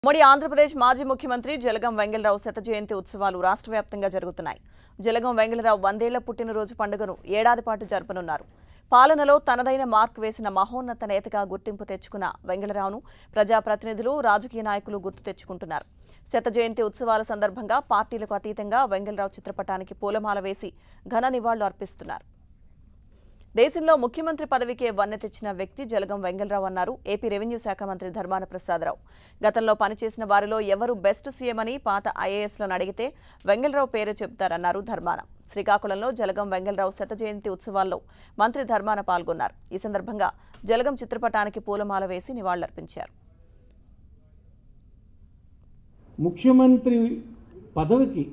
ఉమ్మడి ఆంధ్రప్రదేశ్ మాజీ ముఖ్యమంత్రి జలగం వెంగళరావు శత జయంతి ఉత్సవాలు రాష్ట్ర వ్యాప్తంగా జరుగుతున్నాయి జలగం వెంగళరావు వందేళ్ల పుట్టినరోజు పండుగను ఏడాది పాటు జరపనున్నారు పాలనలో తనదైన మార్క్ వేసిన మహోన్నత నేతగా గుర్తింపు తెచ్చుకున్న వెంగళరావును ప్రజాప్రతినిధులు రాజకీయ నాయకులు గుర్తు తెచ్చుకుంటున్నారు శత జయంతి ఉత్సవాల సందర్భంగా పార్టీలకు అతీతంగా వెంగళరావు చిత్రపటానికి పూలమాల వేసి ఘన నివాళులు అర్పిస్తున్నారు దేశంలో ముఖ్యమంత్రి పదవికే వన్నె తెచ్చిన వ్యక్తి జలగం వెంగళరావు అన్నారు ఏపీ రెవెన్యూ శాఖ మంత్రి ధర్మాన ప్రసాదరావు గతంలో పనిచేసిన వారిలో ఎవరు బెస్ట్ సీఎం అని పాత ఐఏఎస్లను అడిగితే వెంగళరావు పేరే చెబుతారన్నారు ధర్మాన శ్రీకాకుళంలో జలగం వెంగళరావు శత జయంతి ఉత్సవాల్లో మంత్రి ధర్మాన పాల్గొన్నారు ఈ సందర్భంగా జలగం చిత్రపటానికి పూలమాల వేసి నివాళులర్పించారు ముఖ్యమంత్రి పదవికి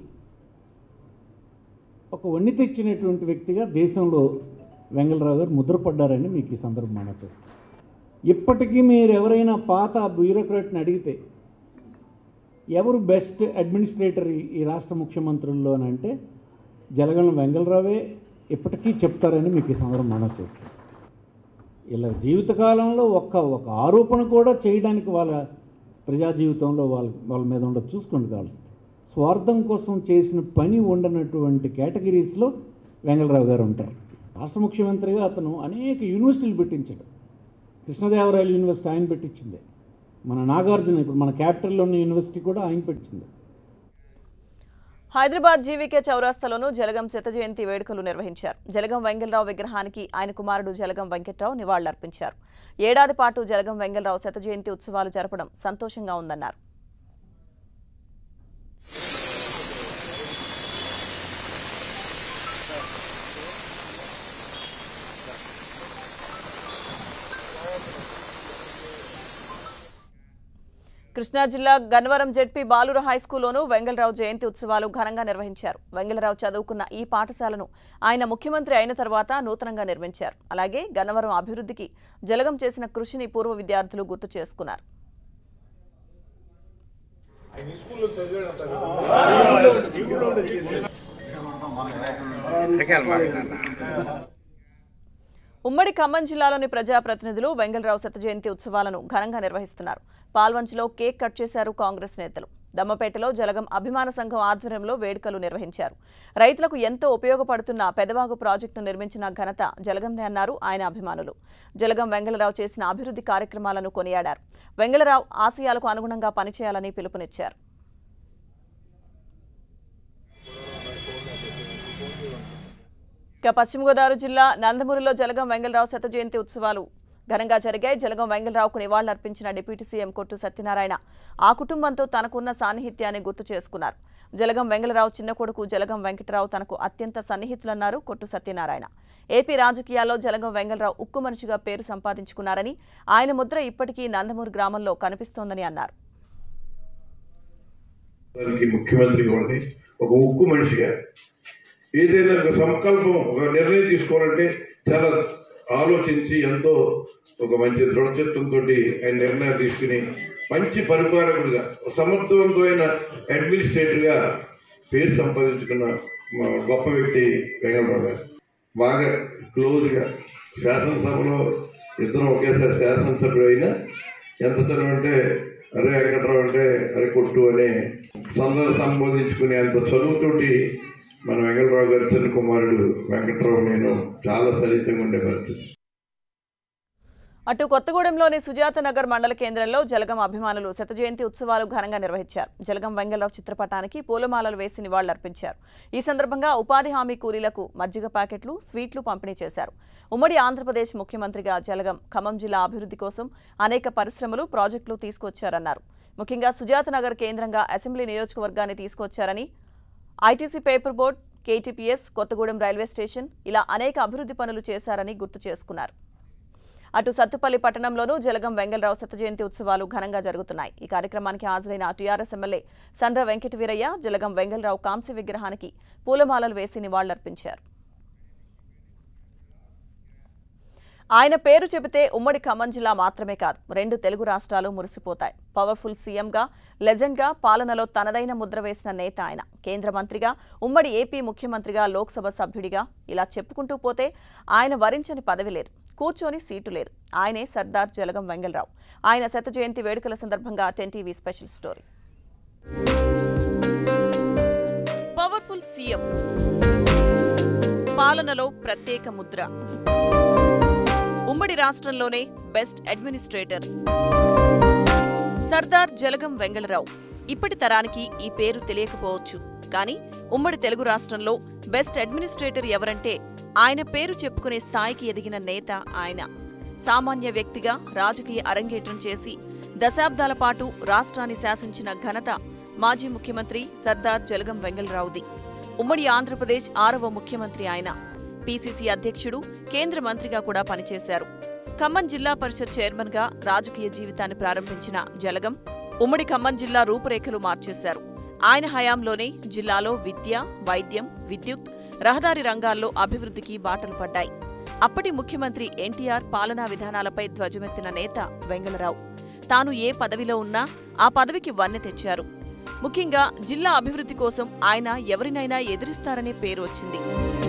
ఒక వన్ని తెచ్చినటువంటి వ్యక్తిగా దేశంలో వెంగళరావు గారు ముద్రపడ్డారని మీకు ఈ సందర్భం మనం చేస్తాం ఇప్పటికీ మీరు ఎవరైనా పాత బ్యూరోక్రాట్ని అడిగితే ఎవరు బెస్ట్ అడ్మినిస్ట్రేటర్ ఈ- ఈ రాష్ట్ర ముఖ్యమంత్రుల్లో అని అంటే జలగం వెంగళరావే ఇప్పటికీ చెప్తారని మీకు ఈ సందర్భం మనం చేస్తాం ఇలా జీవితకాలంలో ఒక్క ఒక ఆరోపణ కూడా చేయడానికి వాళ్ళ ప్రజా జీవితంలో వాళ్ళ వాళ్ళ మీద ఉండదు చూసుకోండి కావాల్సి స్వార్థం కోసం చేసిన పని ఉండనటువంటి కేటగిరీస్లో వెంగళరావు గారు ఉంటారు రాష్ట్ర ముఖ్యమంత్రిగా అతను అనేక యూనివర్సిటీలు పెట్టించాడు కృష్ణదేవరాయలు యూనివర్సిటీ ఆయన పెట్టించింది మన నాగార్జున ఇప్పుడు మన క్యాపిటల్లో ఉన్న యూనివర్సిటీ కూడా ఆయన పెట్టించింది హైదరాబాద్ జీవీకే చౌరాస్తాలోనూ జలగం శత జయంతి వేడుకలు నిర్వహించారు జలగం వెంగళరావు విగ్రహానికి ఆయన కుమారుడు జలగం వెంకట్రావు నివాళులర్పించారు ఏడాది పాటు జలగం వెంగళరావు శత జయంతి ఉత్సవాలు జరపడం సంతోషంగా ఉందన్నారు కృష్ణా జిల్లా గన్నవరం జెడ్పీ బాలుర హైస్కూల్లోనూ వెంగళరావు జయంతి ఉత్సవాలు ఘనంగా నిర్వహించారు వెంగళరావు చదువుకున్న ఈ పాఠశాలను ఆయన ముఖ్యమంత్రి అయిన తర్వాత నూతనంగా నిర్మించారు అలాగే గన్నవరం అభివృద్ధికి జలగం చేసిన కృషిని పూర్వ విద్యార్థులు గుర్తు చేసుకున్నారు ఉమ్మడి ఖమ్మం జిల్లాలోని ప్రజాప్రతినిధులు వెంగళరావు శత జయంతి ఉత్సవాలను ఘనంగా నిర్వహిస్తున్నారు పాల్వంచిలో కేక్ కట్ చేశారు కాంగ్రెస్ నేతలు దమ్మపేటలో జలగం అభిమాన సంఘం ఆధ్వర్యంలో వేడుకలు నిర్వహించారు రైతులకు ఎంతో ఉపయోగపడుతున్న పెదవాగు ప్రాజెక్టును నిర్మించిన ఘనత జలగందే అన్నారు ఆయన అభిమానులు జలగం వెంగళరావు చేసిన అభివృద్ధి కార్యక్రమాలను కొనియాడారు వెంగళరావు ఆశయాలకు అనుగుణంగా పనిచేయాలని పిలుపునిచ్చారు ఇక పశ్చిమ గోదావరి జిల్లా నందమూరిలో జలగం వెంగళరావు శత జయంతి ఉత్సవాలు ఘనంగా జరిగాయి జలగం వెంగళరావుకు నివాళులర్పించిన డిప్యూటీ సీఎం కొట్టు సత్యనారాయణ ఆ కుటుంబంతో తనకున్న సాన్నిహిత్యాన్ని గుర్తు చేసుకున్నారు జలగం వెంగళరావు చిన్న కొడుకు జలగం వెంకటరావు తనకు అత్యంత సన్నిహితులన్నారు కొట్టు సత్యనారాయణ ఏపీ రాజకీయాల్లో జలగం వెంగళరావు ఉక్కు మనిషిగా పేరు సంపాదించుకున్నారని ఆయన ముద్ర ఇప్పటికీ నందమూరు గ్రామంలో కనిపిస్తోందని అన్నారు దానికి ముఖ్యమంత్రిగా ఉండి ఒక ఉక్కు మనిషిగా ఏదైనా ఒక సంకల్పం ఒక నిర్ణయం తీసుకోవాలంటే చాలా ఆలోచించి ఎంతో ఒక మంచి దృఢచిత్తంతో ఆయన నిర్ణయాలు తీసుకుని మంచి పరిపాలకుడిగా ఒక సమర్థవంతమైన అడ్మినిస్ట్రేటర్గా పేరు సంపాదించుకున్న మా గొప్ప వ్యక్తి వెంకటరావు గారు బాగా క్లోజ్గా శాసనసభలో ఇద్దరం ఒకేసారి శాసనసభ్యుడు అయినా ఎంత చదువు అంటే అరే వెంకట్రావు అంటే అరే కొట్టు అనే సంద సంబోధించుకునే అంత చదువుతోటి మన వెంకటరావు గారి చిన్న కుమారుడు వెంకట్రావు నేను చాలా సన్నిహితంగా ఉండే పరిస్థితి అటు కొత్తగూడెంలోని సుజాత నగర్ మండల కేంద్రంలో జలగం అభిమానులు శత జయంతి ఉత్సవాలు ఘనంగా నిర్వహించారు జలగం వెంగళరావు చిత్రపటానికి పూలమాలలు వేసి నివాళులర్పించారు ఈ సందర్భంగా ఉపాధి హామీ కూలీలకు మజ్జిగ ప్యాకెట్లు స్వీట్లు పంపిణీ చేశారు ఉమ్మడి ఆంధ్రప్రదేశ్ ముఖ్యమంత్రిగా జలగం ఖమ్మం జిల్లా అభివృద్ధి కోసం అనేక పరిశ్రమలు ప్రాజెక్టులు తీసుకొచ్చారన్నారు ముఖ్యంగా సుజాత నగర్ కేంద్రంగా అసెంబ్లీ నియోజకవర్గాన్ని తీసుకొచ్చారని ITC paper board KTPS Kothagudem railway station ఇలా అనేక అభివృద్ధి పనులు చేశారని గుర్తు చేసుకున్నారు అటు సత్తుపల్లి పట్టణంలోనూ జలగం వెంగళరావు శత జయంతి ఉత్సవాలు ఘనంగా జరుగుతున్నాయి ఈ కార్యక్రమానికి హాజరైన టీఆర్ఎస్ ఎమ్మెల్యే సండ్ర వెంకట వీరయ్య జలగం వెంగళరావు కాంస్య విగ్రహానికి పూలమాలలు వేసి నివాళులర్పించారు ఆయన పేరు చెబితే ఉమ్మడి ఖమ్మం జిల్లా మాత్రమే కాదు రెండు తెలుగు రాష్ట్రాలు మురిసిపోతాయి పవర్ఫుల్ సీఎంగా లెజెండ్గా పాలనలో తనదైన ముద్ర వేసిన నేత ఆయన కేంద్ర మంత్రిగా ఉమ్మడి ఏపీ ముఖ్యమంత్రిగా లోక్సభ సభ్యుడిగా ఇలా చెప్పుకుంటూ పోతే ఆయన వరించని పదవి లేదు కూర్చొని సీటు లేదు ఆయనే సర్దార్ జలగం వెంగళరావు ఆయన శత జయంతి వేడుకల సందర్భంగా ten TV special story powerful CM పాలనలో ప్రత్యేక ముద్ర ఉమ్మడి రాష్ట్రంలోనే బెస్ట్ అడ్మినిస్ట్రేటర్ సర్దార్ జలగం వెంగళరావు ఇప్పటి తరానికి ఈ పేరు తెలియకపోవచ్చు కానీ ఉమ్మడి తెలుగు రాష్ట్రంలో బెస్ట్ అడ్మినిస్ట్రేటర్ ఎవరంటే ఆయన పేరు చెప్పుకునే స్థాయికి ఎదిగిన నేత ఆయన సామాన్య వ్యక్తిగా రాజకీయ అరంగేట్రం చేసి దశాబ్దాల పాటు రాష్ట్రాన్ని శాసించిన ఘనత మాజీ ముఖ్యమంత్రి సర్దార్ జలగం వెంగళరావుది ఉమ్మడి ఆంధ్రప్రదేశ్ ఆరవ ముఖ్యమంత్రి ఆయన పీసీసీ అధ్యక్షుడు కేంద్ర మంత్రిగా కూడా పనిచేశారు ఖమ్మం జిల్లా పరిషత్ చైర్మన్ గా రాజకీయ జీవితాన్ని ప్రారంభించిన జలగం ఉమ్మడి ఖమ్మం జిల్లా రూపురేఖలు మార్చేశారు ఆయన హయాంలోనే జిల్లాలో విద్య వైద్యం విద్యుత్ రహదారి రంగాల్లో అభివృద్ధికి బాటలు పడ్డాయి అప్పటి ముఖ్యమంత్రి ఎన్టీఆర్ పాలనా విధానాలపై ధ్వజమెత్తిన నేత వెంగళరావు తాను ఏ పదవిలో ఉన్నా ఆ పదవికి వన్నె తెచ్చారు ముఖ్యంగా జిల్లా అభివృద్ధి కోసం ఆయన ఎవరినైనా ఎదిరిస్తారనే పేరు వచ్చింది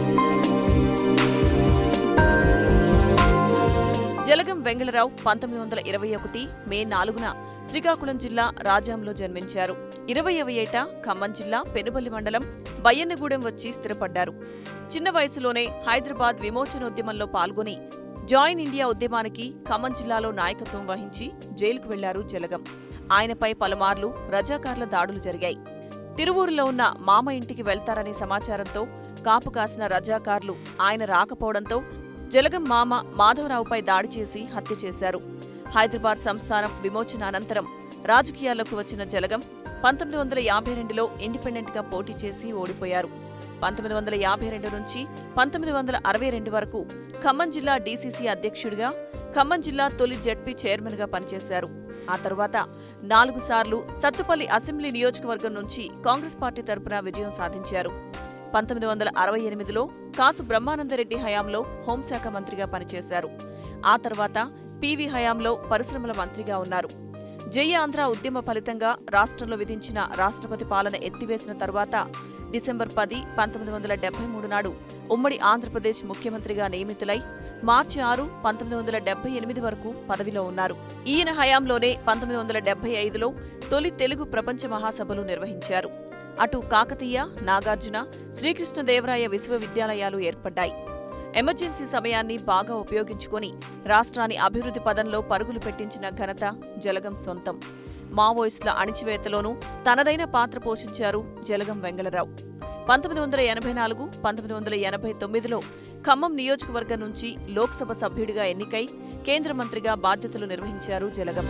జలగం వెంగళరావు పంతొమ్మిది వందల ఇరవై ఒకటి మే నాలుగున శ్రీకాకుళం జిల్లా రాజాంలో జన్మించారు ఇరవయవ ఏట ఖమ్మం జిల్లా పెనుబల్లి మండలం బయ్యన్నగూడెం వచ్చి స్థిరపడ్డారు చిన్న వయసులోనే హైదరాబాద్ విమోచనోద్యమంలో పాల్గొని జాయిన్ ఇండియా ఉద్యమానికి ఖమ్మం జిల్లాలో నాయకత్వం వహించి జైలుకు వెళ్లారు జలగం ఆయనపై పలుమార్లు రజాకార్ల దాడులు జరిగాయి తిరువూరులో ఉన్న మామ ఇంటికి వెళ్తారనే సమాచారంతో కాపు కాసిన రజాకార్లు ఆయన రాకపోవడంతో జలగం మామ మాధవరావుపై దాడి చేసి హత్య చేశారు హైదరాబాద్ సంస్థానం విమోచన అనంతరం రాజకీయాల్లోకి వచ్చిన జలగం పంతొమ్మిది వందల యాభై రెండులో ఇండిపెండెంట్ గా పోటీ చేసి ఓడిపోయారు పంతొమ్మిది వందల యాభై రెండు నుంచి పంతొమ్మిది వందల అరవై రెండు వరకు ఖమ్మం జిల్లా డీసీసీ అధ్యక్షుడిగా ఖమ్మం జిల్లా తొలి జడ్పీ చైర్మన్ గా పనిచేశారు ఆ తర్వాత నాలుగు సార్లు సత్తుపల్లి అసెంబ్లీ నియోజకవర్గం నుంచి కాంగ్రెస్ పార్టీ తరపున విజయం సాధించారు పంతొమ్మిది వందల అరవై ఎనిమిదిలో కాసు బ్రహ్మానందరెడ్డి హయాంలో హోంశాఖ మంత్రిగా పనిచేశారు ఆ తర్వాత పివి హయాంలో పరిశ్రమల మంత్రిగా ఉన్నారు జయ ఆంధ్ర ఉద్యమ ఫలితంగా రాష్ట్రంలో విధించిన రాష్ట్రపతి పాలన ఎత్తివేసిన తర్వాత డిసెంబర్ పది పంతొమ్మిది వందల డెబ్బై మూడు నాడు ఉమ్మడి ఆంధ్రప్రదేశ్ ముఖ్యమంత్రిగా నియమితులై మార్చి ఆరు పంతొమ్మిది వందల డెబ్బై ఎనిమిది వరకు పదవిలో ఉన్నారు ఈయన హయాంలోనే పంతొమ్మిది వందల డెబ్బై ఐదులో తొలి తెలుగు ప్రపంచ మహాసభలు నిర్వహించారు అటు కాకతీయ నాగార్జున శ్రీకృష్ణదేవరాయ విశ్వవిద్యాలయాలు ఏర్పడ్డాయి ఎమర్జెన్సీ సమయాన్ని బాగా ఉపయోగించుకొని రాష్ట్రాన్ని అభివృద్ధి పదంలో పరుగులు పెట్టించిన ఘనత జలగం సొంతం మావోయిస్టుల అణిచివేతలోనూ తనదైన పాత్ర పోషించారు జలగం వెంగళరావు పంతొమ్మిది వందల ఎనభై నాలుగు పంతొమ్మిది వందల ఎనభై తొమ్మిదిలో ఖమ్మం నియోజకవర్గం నుంచి లోక్సభ సభ్యుడిగా ఎన్నికై కేంద్ర మంత్రిగా బాధ్యతలు నిర్వహించారు జలగం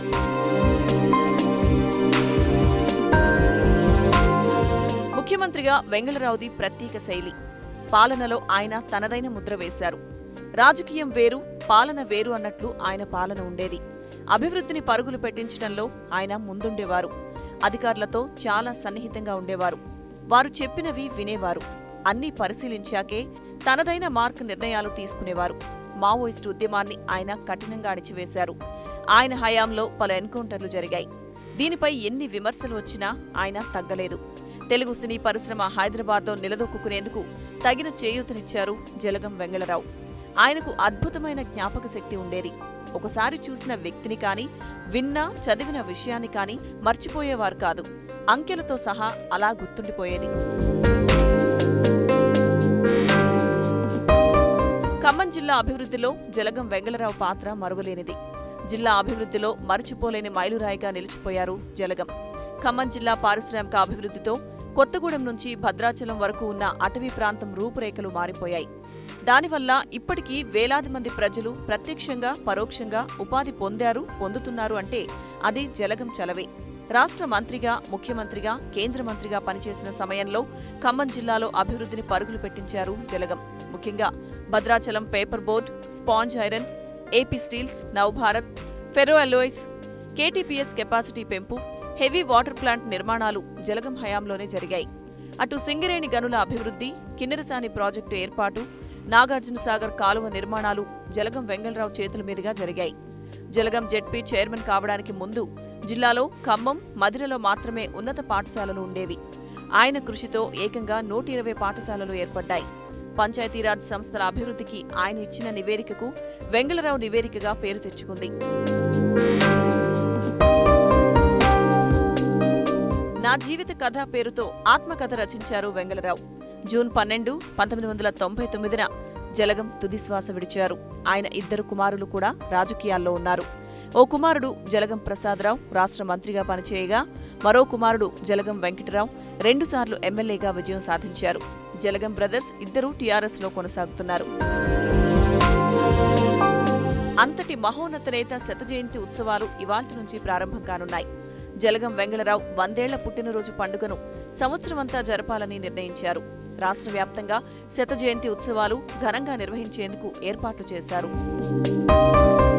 ముఖ్యమంత్రిగా వెంగళరావుది ప్రత్యేక శైలి పాలనలో ఆయన తనదైన ముద్ర వేశారు రాజకీయం వేరు పాలన వేరు అన్నట్లు ఆయన పాలన ఉండేది అభివృద్ధిని పరుగులు పెట్టించడంలో ఆయన ముందుండేవారు అధికారులతో చాలా సన్నిహితంగా ఉండేవారు వారు చెప్పినవి వినేవారు అన్నీ పరిశీలించాకే తనదైన మార్క్ నిర్ణయాలు తీసుకునేవారు మావోయిస్టు ఉద్యమాన్ని ఆయన కఠినంగా అణిచివేశారు ఆయన హయాంలో పలు ఎన్కౌంటర్లు జరిగాయి దీనిపై ఎన్ని విమర్శలు వచ్చినా ఆయన తగ్గలేదు తెలుగు సినీ పరిశ్రమ హైదరాబాద్లో నిలదొక్కునేందుకు తగిన చేయూతనిచ్చారు జలగం వెంగళరావు ఆయనకు అద్భుతమైన జ్ఞాపక శక్తి ఉండేది ఒకసారి చూసిన వ్యక్తిని కాని విన్నా చదివిన విషయాన్ని కాని మర్చిపోయేవారు కాదు అంకెలతో సహా అలా గుర్తుండిపోయేది ఖమ్మం జిల్లా అభివృద్ధిలో జలగం వెంగళరావు పాత్ర మరువలేనిది జిల్లా అభివృద్ధిలో మరచిపోలేని మైలురాయిగా నిలిచిపోయారు జలగం ఖమ్మం జిల్లా పారిశ్రామిక అభివృద్ధితో కొత్తగూడెం నుంచి భద్రాచలం వరకు ఉన్న అటవీ ప్రాంతం రూపురేఖలు మారిపోయాయి దానివల్ల ఇప్పటికీ వేలాది మంది ప్రజలు ప్రత్యక్షంగా పరోక్షంగా ఉపాధి పొందారు పొందుతున్నారు అంటే అది జలగం చలవే రాష్ట్ర మంత్రిగా ముఖ్యమంత్రిగా కేంద్ర మంత్రిగా పనిచేసిన సమయంలో ఖమ్మం జిల్లాలో అభివృద్ధిని పరుగులు పెట్టించారు జలగం ముఖ్యంగా Bhadrachalam paper board sponge iron AP steels Navabharat ferro alloys KTPS capacity పెంపు హెవీ వాటర్ ప్లాంట్ నిర్మాణాలు జలగం హయాంలోనే జరిగాయి అటు సింగరేణి గనుల అభివృద్ధి కిన్నెరసాని ప్రాజెక్టు ఏర్పాటు నాగార్జున సాగర్ కాలువ నిర్మాణాలు జలగం వెంగళరావు చేతుల మీదుగా జరిగాయి జలగం జెడ్పీ చైర్మన్ కావడానికి ముందు జిల్లాలో ఖమ్మం మదిరలో మాత్రమే ఉన్నత పాఠశాలలు ఉండేవి ఆయన కృషితో ఏకంగా నూట ఇరవై పాఠశాలలు ఏర్పడ్డాయి పంచాయతీరాజ్ సంస్థల అభివృద్ధికి ఆయన ఇచ్చిన నివేదికకు వెంగళరావు నివేదికగా పేరు తెచ్చుకుంది నా జీవిత కథ పేరుతో ఆత్మకథ రచించారు వెంగళరావు జూన్ పన్నెండు పంతొమ్మిది వందల తొంభై తొమ్మిదిన జలగం తుదిశ్వాస విడిచారు ఆయన ఇద్దరు కుమారులు కూడా రాజకీయాల్లో ఉన్నారు ఓ కుమారుడు జలగం ప్రసాదరావు రాష్ట్ర మంత్రిగా పనిచేయగా మరో కుమారుడు జలగం వెంకటరావు రెండుసార్లు ఎమ్మెల్యేగా విజయం సాధించారు జలగం బ్రదర్స్ ఇద్దరూ టీఆర్ఎస్లో కొనసాగుతున్నారు అంతటి మహోన్నత నేత శత జయంతి ఉత్సవాలు ఇవాల్టి నుంచి ప్రారంభం కానున్నాయి జలగం వెంగళరావు వందేళ్ల పుట్టినరోజు పండుగను సంవత్సరమంతా జరపాలని నిర్ణయించారు రాష్ట్ర వ్యాప్తంగా శత జయంతి ఉత్సవాలు ఘనంగా నిర్వహించేందుకు ఏర్పాట్లు చేశారు